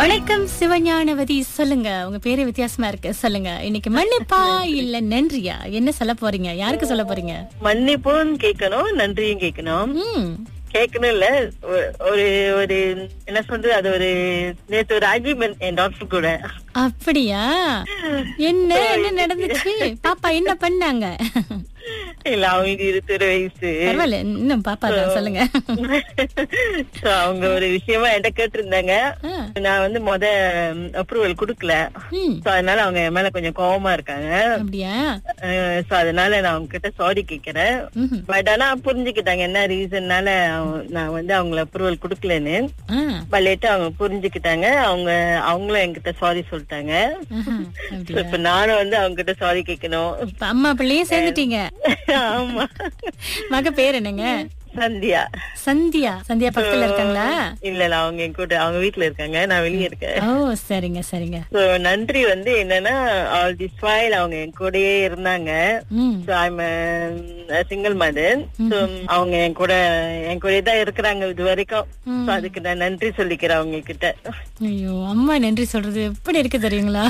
வணக்கம் சிவஞானவதி சொல்லுங்க உங்க பேரு வித்தியாசமா இருக்கு சொல்லுங்க இன்னைக்கு மன்னிப்பா இல்ல நன்றியா என்ன சொல்ல போறீங்க யாருக்கு சொல்ல போறீங்க மன்னிப்பும் கேட்கணும் நன்றியும் கேட்கணும் ம் கேட்கணும் இல்ல ஒ- ஒரு ஒரு என்ன சொல்றது அது ஒரு நேத்து ஒரு அக்ரிமெண்ட் என் டாக்டர் கூட அப்படியா என்ன என்ன நடந்துச்சு பாப்பா என்ன பண்ணாங்க இல்ல அவங்களுக்கு இருபத்தொரு வயசு பரவாயில்ல இன்னும் பாப்பா தான் சொல்லுங்க So, அவங்க ஒரு விஷயமா என்கிட்ட கேட்டிருந்தாங்க ஆ, நான் வந்து முத அப்ரூவல் கொடுக்கல ம் So, அதனால அவங்க என் மேல கொஞ்சம் கோவமா இருக்காங்க அப்படியா சோ அதனால நான் அவங்க கிட்ட சாரி கேக்குறேன் ம்ஹும். பட் ஆனா புரிஞ்சுக்கிட்டாங்க என்ன ரீசன்னால நான் வந்து அவங்கள அப்ரூவல் கொடுக்கலன்னு ஆ, பட் லேட்டா அவங்க புரிஞ்சுக்கிட்டாங்க அவங்க அவங்களும் என்கிட்ட சாரி சொல்லிட்டாங்க ஆஹா, So, அப்படியா இப்ப நானும் வந்து அவங்க கிட்ட சாரி கேட்கணும் இப்ப அம்மா பிள்ளையும் சேர்ந்துட்டீங்க ஆமா மக பேர் என்னங்க சந்தியா சந்தியா சந்தியா பக்கத்துல இருக்காங்களா இல்ல இல்ல அவங்க என் கூட அவங்க வீட்ல இருக்காங்க நான் வெளியே இருக்கேன் ஓ சரிங்க சரிங்க சோ நன்றி வந்து என்னன்னா ஆல் திஸ் while அவங்க என் கூடயே இருந்தாங்க ம் So, I'm a single mother so அவங்க என் கூட என் கூட தான் இருக்கிறாங்க இது வரைக்கும் So, அதுக்கு நான் நன்றி சொல்லிக்கிறேன் அவங்க கிட்ட ஐயோ அம்மா நன்றி சொல்றது எப்படி இருக்கு தெரியுங்களா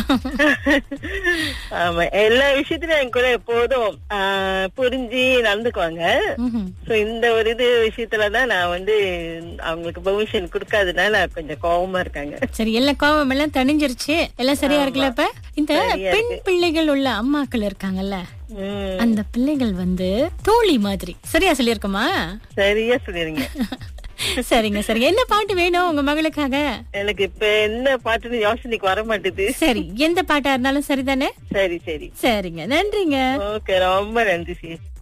ஆமா எல்லா விஷயத்திலும் என் கூட எப்போதும் ஆஹ், புரிஞ்சு நடந்துக்குவாங்க ம்ஹும். சோ இந்த ஒரு இது விஷயத்துலதான் நான் வந்து அவங்களுக்கு பெர்மிஷன் கொடுக்காதனால கொஞ்சம் கோவமா இருக்காங்க சரி எல்லா கோவம் எல்லாம் தணிஞ்சிருச்சு எல்லாம் சரியா இருக்குல்ல இப்ப இந்த பெண் பிள்ளைகள் உள்ள அம்மாக்கள் இருக்காங்கல்ல உம் அந்த பிள்ளைகள் வந்து தோழி மாதிரி சரியா சொல்லியிருக்கோமா சரியா சொல்லிருங்க சரிங்க சரி என்ன பாட்டு வேணும் உங்க மகளுக்காக எனக்கு இப்ப என்ன பாட்டுன்னு யோசனைக்கு வர மாட்டேது சரி எந்த பாட்டா இருந்தாலும் சரிதானே சரி சரி சரிங்க நன்றிங்க ஓகே ரொம்ப நன்றி சி